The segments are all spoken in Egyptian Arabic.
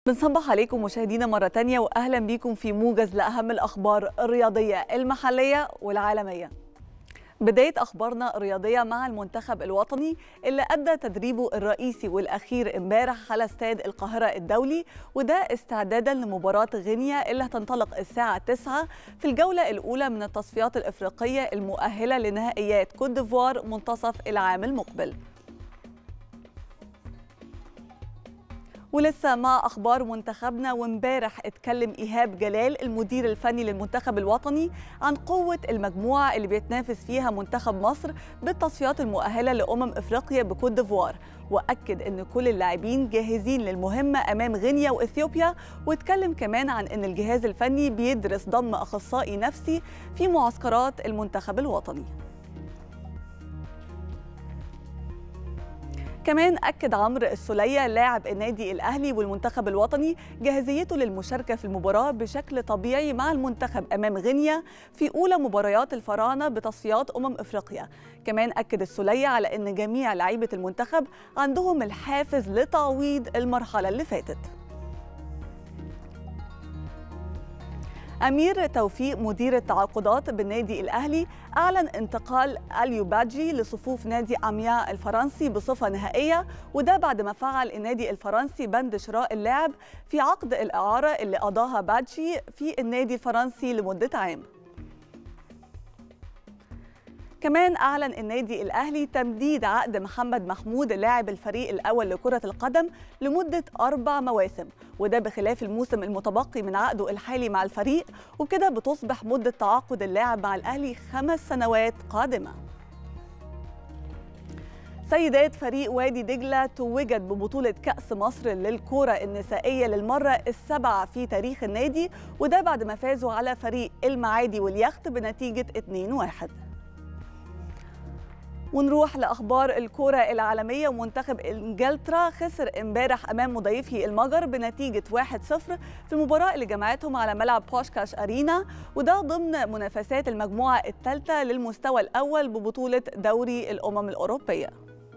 بنصبح عليكم مشاهدينا مرة تانية وأهلا بيكم في موجز لأهم الأخبار الرياضية المحلية والعالمية بداية أخبارنا الرياضية مع المنتخب الوطني اللي أدى تدريبه الرئيسي والأخير امبارح على استاد القاهرة الدولي وده استعدادا لمباراة غينيا اللي هتنطلق الساعة 9 في الجولة الأولى من التصفيات الإفريقية المؤهلة لنهائيات كوت ديفوار منتصف العام المقبل ولسه مع اخبار منتخبنا وامبارح اتكلم ايهاب جلال المدير الفني للمنتخب الوطني عن قوه المجموعه اللي بيتنافس فيها منتخب مصر بالتصفيات المؤهله لامم افريقيا بكوت ديفوار واكد ان كل اللاعبين جاهزين للمهمه امام غينيا واثيوبيا واتكلم كمان عن ان الجهاز الفني بيدرس ضم اخصائي نفسي في معسكرات المنتخب الوطني كمان أكد عمرو السولية لاعب النادي الأهلي والمنتخب الوطني جاهزيته للمشاركة في المباراة بشكل طبيعي مع المنتخب أمام غينيا في أولى مباريات الفراعنة بتصفيات أمم إفريقيا كمان أكد السولية على أن جميع لعيبة المنتخب عندهم الحافز لتعويض المرحلة اللي فاتت أمير توفيق مدير التعاقدات بالنادي الأهلي أعلن انتقال أليو باجي لصفوف نادي أميا الفرنسي بصفة نهائية وده بعد ما فعل النادي الفرنسي بند شراء اللاعب في عقد الإعارة اللي قضاها باجي في النادي الفرنسي لمدة عام كمان أعلن النادي الأهلي تمديد عقد محمد محمود لاعب الفريق الأول لكرة القدم لمدة أربع مواسم وده بخلاف الموسم المتبقي من عقده الحالي مع الفريق وكده بتصبح مدة تعاقد اللاعب مع الأهلي خمس سنوات قادمة سيدات فريق وادي دجلة توجت ببطولة كأس مصر للكرة النسائية للمرة السابعة في تاريخ النادي وده بعد ما فازوا على فريق المعادي واليخت بنتيجة 2-1 ونروح لاخبار الكره العالميه ومنتخب انجلترا خسر امبارح امام مضيفه المجر بنتيجه 1-0 في المباراه اللي جمعتهم على ملعب بوشكاش ارينا وده ضمن منافسات المجموعه الثالثه للمستوى الاول ببطوله دوري الامم الاوروبيه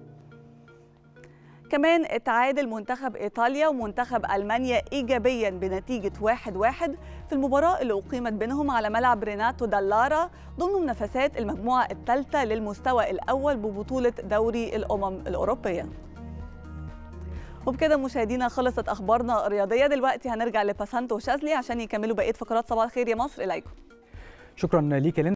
كمان اتعادل منتخب ايطاليا ومنتخب المانيا ايجابيا بنتيجه 1-1 في المباراه اللي اقيمت بينهم على ملعب ريناتو دالارا ضمن منافسات المجموعه الثالثه للمستوى الاول ببطوله دوري الامم الاوروبيه. وبكده مشاهدينا خلصت اخبارنا الرياضيه دلوقتي هنرجع لباسانتو وشاذلي عشان يكملوا بقيه فقرات صباح الخير يا مصر اليكم. شكرا ليك